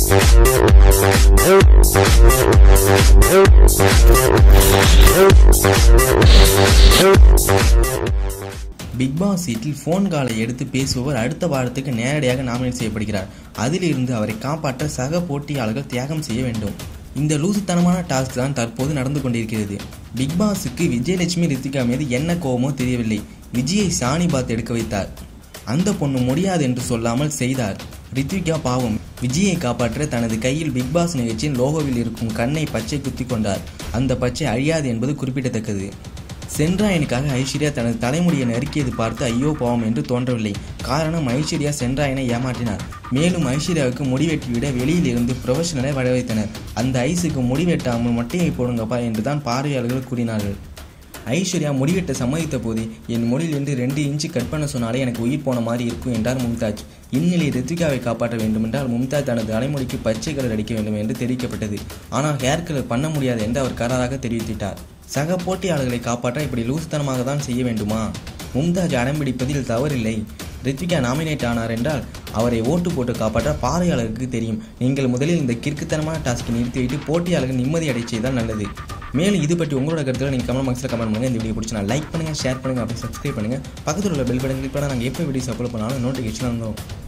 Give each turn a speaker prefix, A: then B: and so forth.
A: big pass சீட்டில் phone காலை எடுத்து பேசுபவர் அடுத்த வாரத்துக்கு நேரடியாக நாமினேட் செய்யப்படுகிறார் அதிலிருந்து அவரை காப்பாற்ற சக போட்டியாளர்கள் தியாகம் செய்ய வேண்டும் இந்த லூசுத்தனமான டாஸ்க் தான் தற்போது நடந்து கொண்டிருக்கிறது பிக் பாஸுக்கு விஜயலட்சுமி ரித்திகா மீது என்ன கோபமோ தெரியவில்லை விஜயை சாணி பாத் எடுக்க வைத்தார் அந்த பொண்ணு முடியாது என்று சொல்லாமல் செய்தார் ரித்விகா பாவம் விஜயை காப்பாற்ற தனது கையில் பிக் பாஸ் நிகழ்ச்சியின் லோகோவில் இருக்கும் கண்ணை பச்சை குத்தி கொண்டார் அந்த பச்சை அழியாது என்பது குறிப்பிடத்தக்கது சென்றாயனுக்காக ஐஸ்வர்யா தனது தலைமுடியை நறுக்கியது பார்த்து ஐயோ பாவம் என்று தோன்றவில்லை காரணம் ஐஸ்வர்யா சென்றாயனை ஏமாற்றினார் மேலும் ஐஸ்வர்யாவுக்கு முடிவெட்டிவிட வெளியில் இருந்து ப்ரொஃபஷனலை வரவைத்தனர் அந்த ஐஸுக்கு முடிவெட்டாமல் மட்டையை போடுங்கப்பா என்றுதான் பார்வையாளர்கள் கூறினார்கள் ஐஸ்வர்யா முடிவெட்ட சம்மதித்த போது என் முடியிலிருந்து ரெண்டு இன்ச்சு கட் பண்ண சொன்னாலே எனக்கு உயிர் போன மாதிரி இருக்கும் என்றார் மும்தாஜ் இந்நிலையில் ரித்விகாவை காப்பாற்ற வேண்டுமென்றால் மும்தாஜ் தனது தலைமுடிக்கு பச்சை கலர் அடிக்க வேண்டும் என்று தெரிவிக்கப்பட்டது ஆனால் ஹேர் கலர் பண்ண முடியாது என்று அவர் கராராக தெரிவித்திட்டார் சக போட்டியாளர்களை காப்பாற்ற இப்படி லூசுத்தனமாக தான் செய்ய வேண்டுமா மும்தாஜ் அடம்பிடிப்பதில் தவறில்லை ரித்விகா நாமினேட் ஆனார் என்றால் அவரை ஓட்டு போட்டு காப்பாற்ற பார்வையாளருக்கு தெரியும் நீங்கள் முதலில் இந்த கிறுக்குத்தனமான டாஸ்க்கை நிறுத்திவிட்டு போட்டியாளர்கள் நிம்மதி அடை செய்தால் நல்லது மேலும் இது பற்றி உங்களோட கருத்துக்களை நீங்கள் கமெண்ட் பாக்ஸில் கமெண்ட் பண்ணுங்கள் இந்த வீடியோ பிடிச்சி லைக் பண்ணுங்கள் ஷேர் பண்ணுங்கள் அப்படி சப்ஸ்கிரைப் பண்ணுங்கள் பக்கத்தில் உள்ள பெல் பட்டன் கிளிக் பண்ணால் நாங்கள் எப்போ வீடியோஸ் அப்லோட் பண்ணாலும் நோட்டிஃபிகேஷன் வந்துடும்